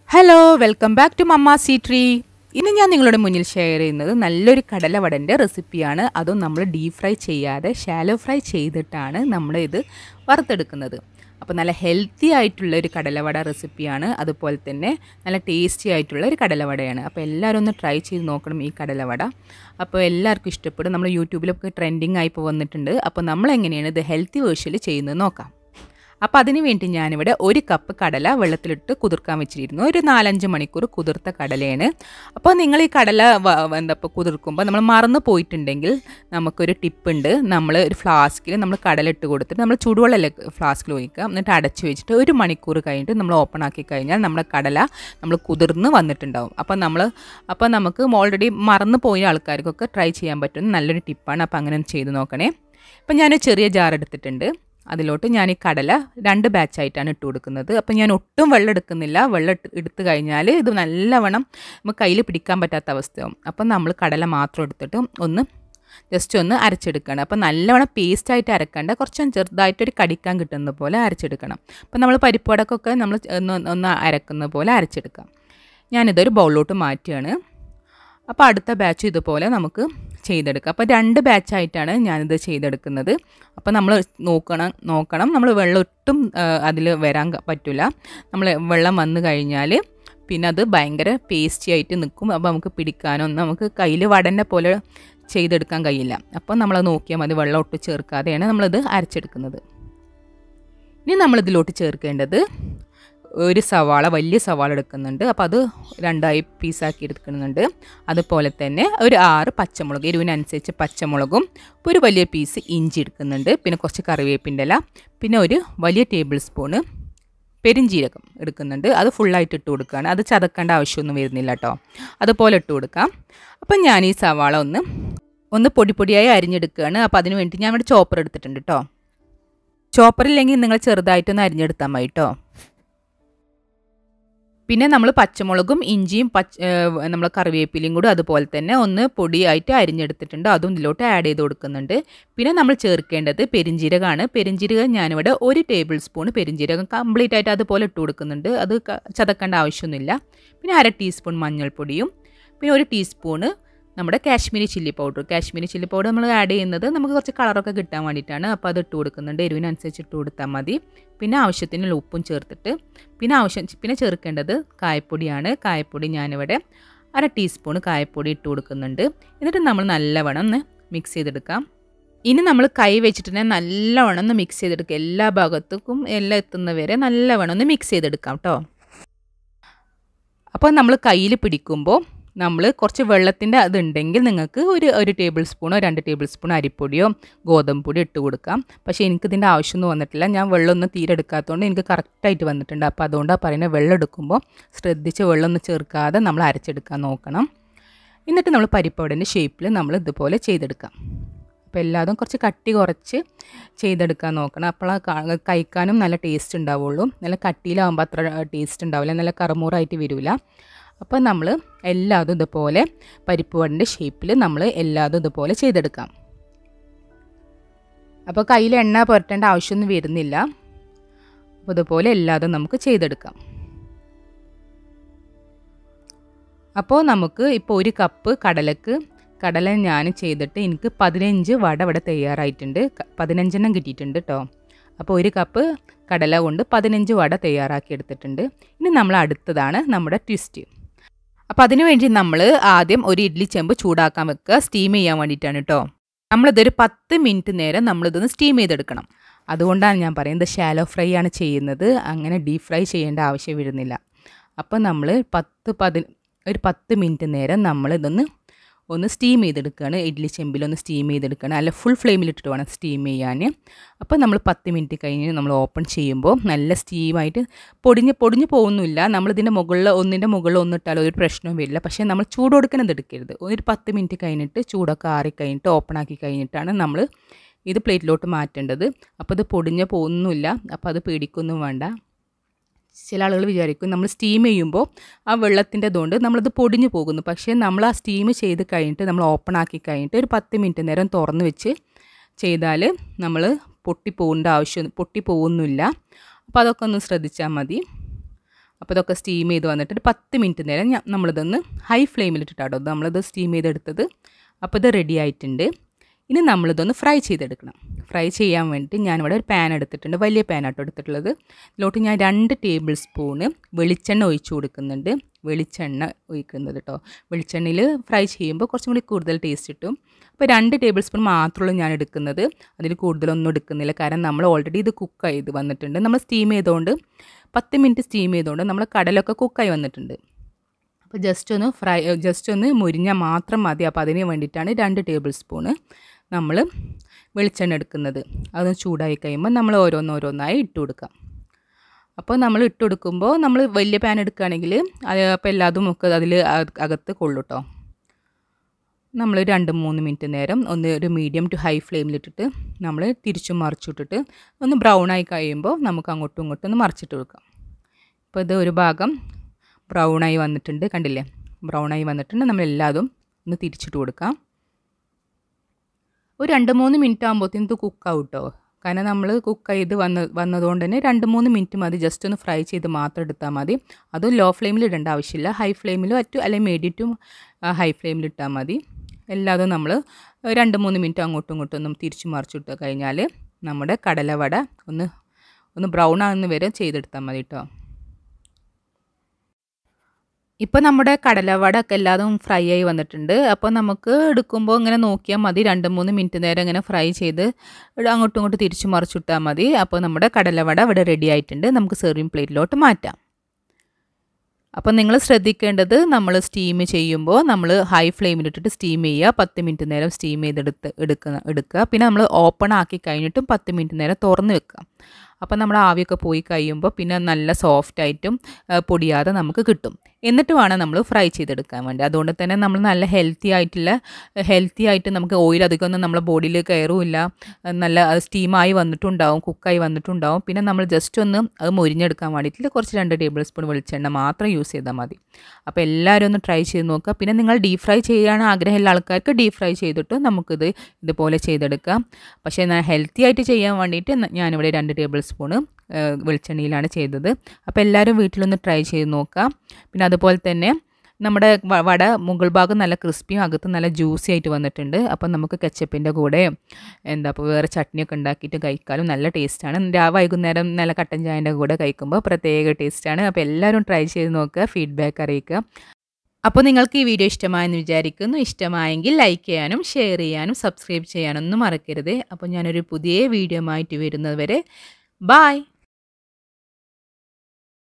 hello welcome back to mamma sea tree ഇന്ന് ഞാൻ നിങ്ങളുടെ മുന്നിൽ ഷെയർ ചെയ്യുന്നത് നല്ലൊരു കടലവടൻ്റെ റെസിപ്പിയാണ് അതും നമ്മൾ ഡീപ് ഫ്രൈ ചെയ്യാതെ ഷാലോ ഫ്രൈ ചെയ്തിട്ടാണ് നമ്മൾ ഇത് വറുത്തെടുക്കുന്നത് അപ്പോൾ നല്ല ഹെൽത്തി ആയിട്ടുള്ള ഒരു കടലവട റെസിപ്പിയാണ് അതുപോലെ തന്നെ നല്ല ടേസ്റ്റി ആയിട്ടുള്ള ഒരു കടലവടയാണ് അപ്പോൾ എല്ലാവരും ഒന്ന് ട്രൈ ചെയ്ത് നോക്കണം ഈ കടലവട അപ്പോൾ എല്ലാവർക്കും ഇഷ്ടപ്പെടും നമ്മൾ യൂട്യൂബിലൊക്കെ ട്രെൻഡിങ് ആയി ഇപ്പോൾ വന്നിട്ടുണ്ട് അപ്പോൾ നമ്മൾ എങ്ങനെയാണ് ഇത് ഹെൽത്തി വേർഷനിൽ ചെയ്യുന്നത് നോക്കാം അപ്പോൾ അതിന് വേണ്ടി ഞാനിവിടെ ഒരു കപ്പ് കടല വെള്ളത്തിലിട്ട് കുതിർക്കാൻ വെച്ചിരുന്നു ഒരു നാലഞ്ച് മണിക്കൂർ കുതിർത്ത കടലയാണ് അപ്പോൾ നിങ്ങൾ ഈ കടല വ- എന്താ ഇപ്പോൾ കുതിർക്കുമ്പോൾ നമ്മൾ മറന്നു പോയിട്ടുണ്ടെങ്കിൽ നമുക്കൊരു ടിപ്പുണ്ട് നമ്മൾ ഒരു ഫ്ലാസ്കിൽ നമ്മൾ കടല ഇട്ട് കൊടുത്തിട്ട് നമ്മൾ ചൂടുവെള്ളമല്ലേ ഫ്ലാസ്കിൽ ഒഴിക്കുക എന്നിട്ട് അടച്ചു വെച്ചിട്ട് ഒരു മണിക്കൂർ കഴിഞ്ഞിട്ട് നമ്മൾ ഓപ്പൺ ആക്കി കഴിഞ്ഞാൽ നമ്മുടെ കടല നമ്മൾ കുതിർന്ന് വന്നിട്ടുണ്ടാവും അപ്പോൾ നമ്മൾ അപ്പോൾ നമുക്ക് ഓൾറെഡി മറന്നു പോയ ആൾക്കാർക്കൊക്കെ ട്രൈ ചെയ്യാൻ പറ്റുന്ന നല്ലൊരു ടിപ്പാണ് അപ്പോൾ അങ്ങനെ ഒന്ന് ചെയ്ത് നോക്കണേ അപ്പം ഞാൻ ചെറിയ ജാർ എടുത്തിട്ടുണ്ട് അതിലോട്ട് ഞാൻ ഈ കടല രണ്ട് ബാച്ചായിട്ടാണ് ഇട്ട് കൊടുക്കുന്നത് അപ്പം ഞാൻ ഒട്ടും വെള്ളം എടുക്കുന്നില്ല വെള്ളം ഇട്ട് എടുത്തു കഴിഞ്ഞാൽ ഇത് നല്ലവണ്ണം നമുക്ക് കയ്യിൽ പിടിക്കാൻ പറ്റാത്ത അവസ്ഥയാവും അപ്പം നമ്മൾ കടല മാത്രം എടുത്തിട്ട് ഒന്ന് ജസ്റ്റ് ഒന്ന് അരച്ചെടുക്കണം അപ്പം നല്ലവണ്ണം പേസ്റ്റായിട്ട് അരക്കണ്ട കുറച്ച് ചെറുതായിട്ടൊരു കടിക്കാൻ കിട്ടുന്ന പോലെ അരച്ചെടുക്കണം അപ്പം നമ്മൾ പരിപ്പടക്കൊക്കെ നമ്മൾ ഒന്ന് ഒന്ന് അരക്കുന്ന പോലെ അരച്ചെടുക്കാം ഞാനിതൊരു ബൗളിലോട്ട് മാറ്റുകയാണ് അപ്പോൾ അടുത്ത ബാച്ച് ഇതുപോലെ നമുക്ക് ചെയ്തെടുക്കാം അപ്പോൾ രണ്ട് ബാച്ചായിട്ടാണ് ഞാനിത് ചെയ്തെടുക്കുന്നത് അപ്പോൾ നമ്മൾ നോക്കണം നോക്കണം നമ്മൾ വെള്ളം ഒട്ടും അതിൽ വരാൻ ക- പറ്റില്ല നമ്മൾ വെള്ളം വന്നു കഴിഞ്ഞാൽ പിന്നെ അത് ഭയങ്കര പേസ്റ്റി ആയിട്ട് നിൽക്കും അപ്പോൾ നമുക്ക് പിടിക്കാനോ ഒന്നും നമുക്ക് കയ്യിൽ വടൻ്റെ പോലെ ചെയ്തെടുക്കാൻ കഴിയില്ല അപ്പോൾ നമ്മളത് നോക്കിയാൽ മതി വെള്ളം ഒട്ടും ചേർക്കാതെയാണ് നമ്മളത് അരച്ചെടുക്കുന്നത് ഇനി നമ്മളിതിലോട്ട് ചേർക്കേണ്ടത് ഒരു സവാള വലിയ സവാള എടുക്കുന്നുണ്ട് അപ്പോൾ അത് രണ്ടായി പീസാക്കി എടുക്കുന്നുണ്ട് അതുപോലെ തന്നെ ഒരു ആറ് പച്ചമുളക് എരിവിനനുസരിച്ച് പച്ചമുളകും ഒരു വലിയ പീസ് ഇഞ്ചി എടുക്കുന്നുണ്ട് പിന്നെ കുറച്ച് കറിവേപ്പിൻ്റെ ഇല പിന്നെ ഒരു വലിയ ടേബിൾ സ്പൂണ് പെരിഞ്ജീരകം എടുക്കുന്നുണ്ട് അത് ഫുള്ളായിട്ട് ഇട്ട് കൊടുക്കുകയാണ് അത് ചതക്കേണ്ട ആവശ്യമൊന്നും വരുന്നില്ല കേട്ടോ അതുപോലെ ഇട്ട് കൊടുക്കാം അപ്പം ഞാൻ ഈ സവാള ഒന്ന് ഒന്ന് പൊടി പൊടിയായി അരിഞ്ഞെടുക്കുകയാണ് അപ്പോൾ അതിന് വേണ്ടി ഞാൻ ഇവിടെ ചോപ്പർ എടുത്തിട്ടുണ്ട് കേട്ടോ ചോപ്പറില്ലെങ്കിൽ നിങ്ങൾ ചെറുതായിട്ടൊന്ന് അരിഞ്ഞെടുത്താൽ മതി കേട്ടോ പിന്നെ നമ്മൾ പച്ചമുളകും ഇഞ്ചിയും പച്ച നമ്മൾ കറിവേപ്പിലയും കൂടി അതുപോലെ തന്നെ ഒന്ന് പൊടിയായിട്ട് അരിഞ്ഞെടുത്തിട്ടുണ്ട് അതും ഇതിലോട്ട് ആഡ് ചെയ്ത് കൊടുക്കുന്നുണ്ട് പിന്നെ നമ്മൾ ചേർക്കേണ്ടത് പെരിഞ്ജീരകമാണ് പെരിഞ്ജീരകം ഞാനിവിടെ ഒരു ടേബിൾ സ്പൂൺ പെരിഞ്ജീരകം കംപ്ലീറ്റ് ആയിട്ട് അതുപോലെ ഇട്ട് കൊടുക്കുന്നുണ്ട് അത് ക- ചതക്കേണ്ട ആവശ്യമൊന്നുമില്ല പിന്നെ അര ടീസ്പൂൺ മഞ്ഞൾപ്പൊടിയും പിന്നെ ഒരു ടീസ്പൂണ് നമ്മുടെ Kashmiri chilli powder Kashmiri chilli powder നമ്മൾ ആഡ് ചെയ്യുന്നത് നമുക്ക് കുറച്ച് കളറൊക്കെ കിട്ടാൻ വേണ്ടിയിട്ടാണ് അപ്പോൾ അത് ഇട്ട് കൊടുക്കുന്നുണ്ട് എരിവിനനുസരിച്ച് ഇട്ട് കൊടുത്താൽ മതി പിന്നെ ആവശ്യത്തിനുള്ള ഉപ്പും ചേർത്തിട്ട് പിന്നെ ആവശ്യം പിന്നെ ചേർക്കേണ്ടത് കായപ്പൊടിയാണ് കായപ്പൊടി ഞാനിവിടെ അര ടീസ്പൂൺ കായപ്പൊടി ഇട്ട് കൊടുക്കുന്നുണ്ട് എന്നിട്ട് നമ്മൾ നല്ലവണ്ണം ഒന്ന് മിക്സ് ചെയ്തെടുക്കാം ഇനി നമ്മൾ കൈ വെച്ചിട്ട് തന്നെ നല്ലവണ്ണം ഒന്ന് മിക്സ് ചെയ്തെടുക്കുക എല്ലാ ഭാഗത്തേക്കും എല്ലാം എത്തുന്നവരെ നല്ലവണ്ണം ഒന്ന് മിക്സ് ചെയ്തെടുക്കാം കേട്ടോ അപ്പോൾ നമ്മൾ കയ്യിൽ പിടിക്കുമ്പോൾ നമ്മൾ കുറച്ച് വെള്ളത്തിൻ്റെ അതുണ്ടെങ്കിൽ നിങ്ങൾക്ക് ഒരു ഒരു ടേബിൾ സ്പൂണോ രണ്ട് ടേബിൾ സ്പൂൺ അരിപ്പൊടിയോ ഗോതമ്പ് പൊടിയോ ഇട്ട് കൊടുക്കാം പക്ഷേ എനിക്കിതിൻ്റെ ആവശ്യമൊന്നും വന്നിട്ടില്ല ഞാൻ വെള്ളമൊന്നും തീരെ എടുക്കാത്തതുകൊണ്ട് എനിക്ക് കറക്റ്റായിട്ട് വന്നിട്ടുണ്ട് അപ്പോൾ അതുകൊണ്ടാണ് പറയുന്നത് വെള്ളം എടുക്കുമ്പോൾ ശ്രദ്ധിച്ച് വെള്ളമൊന്നും ചേർക്കാതെ നമ്മൾ അരച്ചെടുക്കാൻ നോക്കണം എന്നിട്ട് നമ്മൾ പരിപ്പവടൻ്റെ ഷേപ്പിൽ നമ്മൾ ഇതുപോലെ ചെയ്തെടുക്കാം അപ്പോൾ എല്ലാതും കുറച്ച് കട്ടി കുറച്ച് ചെയ്തെടുക്കാൻ നോക്കണം അപ്പോൾ കഴിക്കാനും നല്ല ടേസ്റ്റ് ഉണ്ടാവുള്ളൂ നല്ല കട്ടിയിലാകുമ്പോൾ അത്ര ടേസ്റ്റ് ഉണ്ടാവില്ല നല്ല കറുമുറായിട്ട് വരില്ല അപ്പോൾ നമ്മൾ എല്ലാതും ഇതുപോലെ പരിപ്പ് വടൻ്റെ ഷേപ്പിൽ നമ്മൾ എല്ലാതും ഇതുപോലെ ചെയ്തെടുക്കാം അപ്പോൾ കയ്യിൽ എണ്ണ പുരട്ടേണ്ട ആവശ്യമൊന്നും വരുന്നില്ല അപ്പോൾ ഇതുപോലെ എല്ലാതും നമുക്ക് ചെയ്തെടുക്കാം അപ്പോൾ നമുക്ക് ഇപ്പോൾ ഒരു കപ്പ് കടലക്ക് കടല ഞാൻ ചെയ്തിട്ട് എനിക്ക് പതിനഞ്ച് വട ഇവിടെ തയ്യാറായിട്ടുണ്ട് ക- പതിനഞ്ചെണ്ണം കിട്ടിയിട്ടുണ്ട് കേട്ടോ അപ്പോൾ ഒരു കപ്പ് കടല കൊണ്ട് പതിനഞ്ച് വട തയ്യാറാക്കി എടുത്തിട്ടുണ്ട് ഇനി നമ്മൾ അടുത്തതാണ് നമ്മുടെ ട്വിസ്റ്റ് അപ്പോൾ അതിനു വേണ്ടി നമ്മൾ ആദ്യം ഒരു ഇഡ്ഡലി ചെമ്പ് ചൂടാക്കാൻ വെക്കുക സ്റ്റീം ചെയ്യാൻ വേണ്ടിയിട്ടാണ് കേട്ടോ നമ്മളിതൊരു പത്ത് മിനിറ്റ് നേരം നമ്മളിതൊന്ന് സ്റ്റീം ചെയ്തെടുക്കണം അതുകൊണ്ടാണ് ഞാൻ പറയുന്നത് ഷാലോ ഫ്രൈ ആണ് ചെയ്യുന്നത് അങ്ങനെ ഡീപ് ഫ്രൈ ചെയ്യേണ്ട ആവശ്യം വരുന്നില്ല അപ്പോൾ നമ്മൾ പത്ത് പതി ഒരു പത്ത് മിനിറ്റ് നേരം നമ്മളിതൊന്ന് ഒന്ന് സ്റ്റീം ചെയ്തെടുക്കുകയാണ് ഇഡ്ഡലി ചെമ്പിലൊന്ന് സ്റ്റീം ചെയ്തെടുക്കുകയാണ് അല്ല ഫുൾ ഫ്ലെയിമിലിട്ടിട്ട് വേണം സ്റ്റീം ചെയ്യാൻ അപ്പോൾ നമ്മൾ പത്ത് മിനിറ്റ് കഴിഞ്ഞ് നമ്മൾ ഓപ്പൺ ചെയ്യുമ്പോൾ നല്ല സ്റ്റീമായിട്ട് പൊടിഞ്ഞ് പൊടിഞ്ഞ് പോകുന്നില്ല നമ്മളിതിൻ്റെ മുകളിൽ ഒന്നിൻ്റെ മുകളിൽ ഒന്നിട്ടാൽ ഒരു പ്രശ്നവും വരില്ല പക്ഷേ നമ്മൾ ചൂട് കൊടുക്കുന്നത് എടുക്കരുത് ഒരു പത്ത് മിനിറ്റ് കഴിഞ്ഞിട്ട് ചൂടൊക്കെ ആറി കഴിഞ്ഞിട്ട് ഓപ്പൺ ആക്കി കഴിഞ്ഞിട്ടാണ് നമ്മൾ ഇത് പ്ലേറ്റിലോട്ട് മാറ്റേണ്ടത് അപ്പോൾ ഇത് പൊടിഞ്ഞ് പോകുന്നില്ല അപ്പോൾ അത് പേടിക്കൊന്നും വേണ്ട ചില ആളുകൾ വിചാരിക്കും നമ്മൾ സ്റ്റീം ചെയ്യുമ്പോൾ ആ വെള്ളത്തിൻ്റെ അതുകൊണ്ട് നമ്മളിത് പൊടിഞ്ഞു പോകുന്നു പക്ഷേ നമ്മൾ ആ സ്റ്റീം ചെയ്ത് കഴിഞ്ഞിട്ട് നമ്മൾ ഓപ്പൺ ആക്കി കഴിഞ്ഞിട്ട് ഒരു പത്ത് മിനിറ്റ് നേരം തുറന്ന് വെച്ച് ചെയ്താൽ നമ്മൾ പൊട്ടിപ്പോകേണ്ട ആവശ്യം പൊട്ടിപ്പോകുന്നില്ല അപ്പോൾ അതൊക്കെ ഒന്ന് ശ്രദ്ധിച്ചാൽ മതി അപ്പോൾ ഇതൊക്കെ സ്റ്റീം ചെയ്ത് വന്നിട്ട് ഒരു പത്ത് മിനിറ്റ് നേരം ഞാൻ നമ്മളിതൊന്ന് ഹൈ ഫ്ലെയിമിലിട്ടിട്ടാട്ടോ നമ്മളിത് സ്റ്റീം ചെയ്തെടുത്തത് അപ്പോൾ ഇത് റെഡി ആയിട്ടുണ്ട് ഇനി നമ്മളിതൊന്ന് ഫ്രൈ ചെയ്തെടുക്കണം ഫ്രൈ ചെയ്യാൻ വേണ്ടിയിട്ട് ഞാനിവിടെ ഒരു പാൻ എടുത്തിട്ടുണ്ട് വലിയ പാനാട്ടോ എടുത്തിട്ടുള്ളത് ഇതിലോട്ട് ഞാൻ രണ്ട് ടേബിൾ സ്പൂണ് വെളിച്ചെണ്ണ ഒഴിച്ചു കൊടുക്കുന്നുണ്ട് വെളിച്ചെണ്ണ ഒഴിക്കുന്നത് കേട്ടോ വെളിച്ചെണ്ണയിൽ ഫ്രൈ ചെയ്യുമ്പോൾ കുറച്ചും കൂടി കൂടുതൽ ടേസ്റ്റ് കിട്ടും അപ്പോൾ രണ്ട് ടേബിൾ സ്പൂൺ മാത്രമുള്ളൂ ഞാൻ എടുക്കുന്നത് അതിൽ കൂടുതലൊന്നും എടുക്കുന്നില്ല കാരണം നമ്മൾ ഓൾറെഡി ഇത് കുക്ക് ചെയ്ത് വന്നിട്ടുണ്ട് നമ്മൾ സ്റ്റീം ചെയ്തുകൊണ്ട് പത്ത് മിനിറ്റ് സ്റ്റീം ചെയ്തുകൊണ്ട് നമ്മൾ കടലൊക്കെ കുക്കായി വന്നിട്ടുണ്ട് അപ്പോൾ ജസ്റ്റ് ഒന്ന് ഫ്രൈ ജസ്റ്റ് ഒന്ന് മുരിഞ്ഞാൽ മാത്രം മതി അപ്പോൾ അതിന് വേണ്ടിയിട്ടാണ് രണ്ട് ടേബിൾ സ്പൂണ് നമ്മൾ വെളിച്ചെണ്ണ എടുക്കുന്നത് അതൊന്ന് ചൂടായി കഴിയുമ്പോൾ നമ്മൾ ഓരോന്നോരോന്നായി ഇട്ട് കൊടുക്കാം അപ്പോൾ നമ്മൾ ഇട്ട് കൊടുക്കുമ്പോൾ നമ്മൾ വലിയ പാൻ എടുക്കുകയാണെങ്കിൽ അത് അപ്പോൾ എല്ലാതും ഒക്കെ അതിൽ അകത്ത് കൊള്ളുട്ടോ നമ്മൾ രണ്ട് മൂന്ന് മിനിറ്റ് നേരം ഒന്ന് ഒരു മീഡിയം ടു ഹൈ ഫ്ലെയിമിലിട്ടിട്ട് നമ്മൾ തിരിച്ചും മറിച്ചിട്ടിട്ട് ഒന്ന് ബ്രൗൺ ആയി കഴിയുമ്പോൾ നമുക്ക് അങ്ങോട്ടും ഇങ്ങോട്ടും ഒന്ന് മറിച്ചിട്ട് കൊടുക്കാം ഇപ്പോൾ ഇത് ഒരു ഭാഗം ബ്രൗണായി വന്നിട്ടുണ്ട് കണ്ടില്ലേ ബ്രൗണായി വന്നിട്ടുണ്ട് നമ്മൾ എല്ലാതും ഒന്ന് തിരിച്ചിട്ട് കൊടുക്കാം ഒരു രണ്ട് മൂന്ന് മിനിറ്റ് ആകുമ്പോഴത്തേനും ഇത് കുക്കാവും കേട്ടോ കാരണം നമ്മൾ കുക്ക് ചെയ്ത് വന്ന് വന്നതുകൊണ്ട് തന്നെ രണ്ട് മൂന്ന് മിനിറ്റ് മതി ജസ്റ്റ് ഒന്ന് ഫ്രൈ ചെയ്ത് മാത്രം എടുത്താൽ മതി അതും ലോ ഫ്ലെയിമിൽ ഇടേണ്ട ആവശ്യമില്ല ഹൈ ഫ്ലെയിമിൽ പറ്റും അല്ലെങ്കിൽ മീഡിയം ടു ഹൈ ഫ്ലെയിമിൽ ഇട്ടാൽ മതി എല്ലാതും നമ്മൾ രണ്ട് മൂന്ന് മിനിറ്റ് അങ്ങോട്ടും ഇങ്ങോട്ടും ഒന്ന് തിരിച്ചു മറിച്ചിട്ട് കഴിഞ്ഞാൽ നമ്മുടെ കടലവട ഒന്ന് ഒന്ന് ബ്രൗൺ ആകുന്ന വരെ ചെയ്തെടുത്താൽ മതി കേട്ടോ ഇപ്പോൾ നമ്മുടെ കടലവട ഒക്കെ എല്ലാതും ഫ്രൈ ആയി വന്നിട്ടുണ്ട് അപ്പോൾ നമുക്ക് എടുക്കുമ്പോൾ ഇങ്ങനെ നോക്കിയാൽ മതി രണ്ട് മൂന്ന് മിനിറ്റ് നേരം ഇങ്ങനെ ഫ്രൈ ചെയ്ത് അങ്ങോട്ടും ഇങ്ങോട്ടും തിരിച്ചു മറിച്ചിട്ടാൽ മതി അപ്പോൾ നമ്മുടെ കടലവട ഇവിടെ റെഡി ആയിട്ടുണ്ട് നമുക്ക് സെർവിങ് പ്ലേറ്റിലോട്ട് മാറ്റാം അപ്പോൾ നിങ്ങൾ ശ്രദ്ധിക്കേണ്ടത് നമ്മൾ സ്റ്റീം ചെയ്യുമ്പോൾ നമ്മൾ ഹൈ ഫ്ലെയിമിലിട്ടിട്ട് സ്റ്റീം ചെയ്യുക പത്ത് മിനിറ്റ് നേരം സ്റ്റീം ചെയ്തെടുത്ത് എടുക്കുക എടുക്കുക പിന്നെ നമ്മൾ ഓപ്പൺ ആക്കി കഴിഞ്ഞിട്ടും പത്ത് മിനിറ്റ് നേരം തുറന്ന് വെക്കുക അപ്പോൾ നമ്മൾ ആവിയൊക്കെ പോയി കഴിയുമ്പോൾ പിന്നെ നല്ല സോഫ്റ്റായിട്ടും പൊടിയാതെ നമുക്ക് കിട്ടും എന്നിട്ട് വേണം നമ്മൾ ഫ്രൈ ചെയ്തെടുക്കാൻ വേണ്ടി അതുകൊണ്ട് തന്നെ നമ്മൾ നല്ല ഹെൽത്തി ആയിട്ടുള്ള ഹെൽത്തി ആയിട്ട് നമുക്ക് ഓയിൽ അധികമൊന്നും നമ്മളെ ബോഡിയിൽ കയറുമില്ല നല്ല സ്റ്റീമായി വന്നിട്ടുണ്ടാവും കുക്കായി വന്നിട്ടുണ്ടാവും പിന്നെ നമ്മൾ ജസ്റ്റ് ഒന്ന് അത് മൊരിഞ്ഞെടുക്കാൻ വേണ്ടിയിട്ട് കുറച്ച് രണ്ട് ടേബിൾ സ്പൂൺ വെളിച്ചെണ്ണ മാത്രം യൂസ് ചെയ്താൽ മതി അപ്പോൾ എല്ലാവരും ഒന്ന് ട്രൈ ചെയ്ത് നോക്കുക പിന്നെ നിങ്ങൾ ഡീപ് ഫ്രൈ ചെയ്യാൻ ആഗ്രഹമുള്ള ആൾക്കാർക്ക് ഡീപ് ഫ്രൈ ചെയ്തിട്ട് നമുക്കിത് ഇതുപോലെ ചെയ്തെടുക്കാം പക്ഷേ ഞാൻ ഹെൽത്തി ആയിട്ട് ചെയ്യാൻ വേണ്ടിയിട്ട് ഞാനിവിടെ രണ്ട് ടേബിൾ സ്പൂണ് വെളിച്ചെണ്ണയിലാണ് ചെയ്തത് അപ്പോൾ എല്ലാവരും വീട്ടിലൊന്ന് ട്രൈ ചെയ്ത് നോക്കാം പിന്നെ അതുപോലെ തന്നെ നമ്മുടെ വട മുകൾ ഭാഗം നല്ല ക്രിസ്പിയും അകത്ത് നല്ല ജ്യൂസി ആയിട്ട് വന്നിട്ടുണ്ട് അപ്പം നമുക്ക് കെച്ചപ്പിൻ്റെ കൂടെ എന്താ ഇപ്പോൾ വേറെ ചട്നിയൊക്കെ ഉണ്ടാക്കിയിട്ട് കഴിക്കാനും നല്ല ടേസ്റ്റാണ് രാ വൈകുന്നേരം നല്ല കട്ടൻ ചായൻ്റെ കൂടെ കഴിക്കുമ്പോൾ പ്രത്യേക ടേസ്റ്റാണ് അപ്പോൾ എല്ലാവരും ട്രൈ ചെയ്ത് നോക്കുക ഫീഡ്ബാക്ക് അറിയിക്കുക അപ്പോൾ നിങ്ങൾക്ക് ഈ വീഡിയോ ഇഷ്ടമായെന്ന് വിചാരിക്കുന്നു ഇഷ്ടമായെങ്കിൽ ലൈക്ക് ചെയ്യാനും ഷെയർ ചെയ്യാനും സബ്സ്ക്രൈബ് ചെയ്യാനൊന്നും മറക്കരുത് അപ്പോൾ ഞാനൊരു പുതിയ വീഡിയോ ആയിട്ട് വരുന്നത് വരെ ബായ്